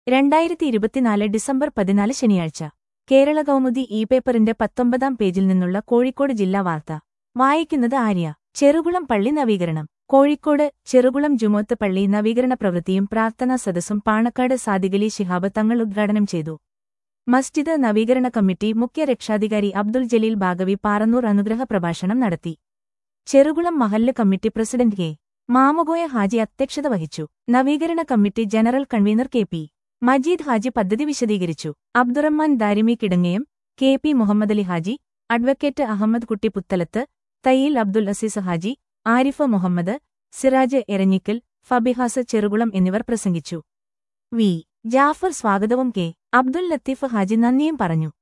രണ്ടായിരത്തി ഇരുപത്തിനാല് ഡിസംബർ പതിനാല് ശനിയാഴ്ച കേരള കൗമുദി ഇ പേപ്പറിന്റെ പത്തൊമ്പതാം പേജിൽ നിന്നുള്ള കോഴിക്കോട് ജില്ലാ വാർത്ത വായിക്കുന്നത് ആര്യ ചെറുകുളം പള്ളി നവീകരണം കോഴിക്കോട് ചെറുകുളം ജുമോത്ത് പള്ളി നവീകരണ പ്രവൃത്തിയും പ്രാർത്ഥനാ സദസ്സും പാണക്കാട് സാദിഖലി ശിഹാബ് തങ്ങൾ ഉദ്ഘാടനം ചെയ്തു മസ്ജിദ് നവീകരണ കമ്മിറ്റി മുഖ്യ രക്ഷാധികാരി അബ്ദുൽ ജലീൽ ബാഗവി പാറന്നൂർ അനുഗ്രഹ പ്രഭാഷണം നടത്തി ചെറുകുളം മഹല്ല് committee president K Mamukoya Haji അധ്യക്ഷത വഹിച്ചു നവീകരണ committee general convener K P Majeed Haji പദ്ധതി വിശദീകരിച്ചു Abdurahman Darimi Kidangayam K P Muhammadali Haji advocate Ahammed Kutty Puthalath Thayyil Abdul Azeez Haji Arif Muhammad Siraj Eranhikkal ഫബിഹാസ് Cherukulam എന്നിവർ പ്രസംഗിച്ചു വി ജാഫർ സ്വാഗതവും കെ അബ്ദുൽ ലത്തീഫ് ഹാജി നന്ദിയും പറഞ്ഞു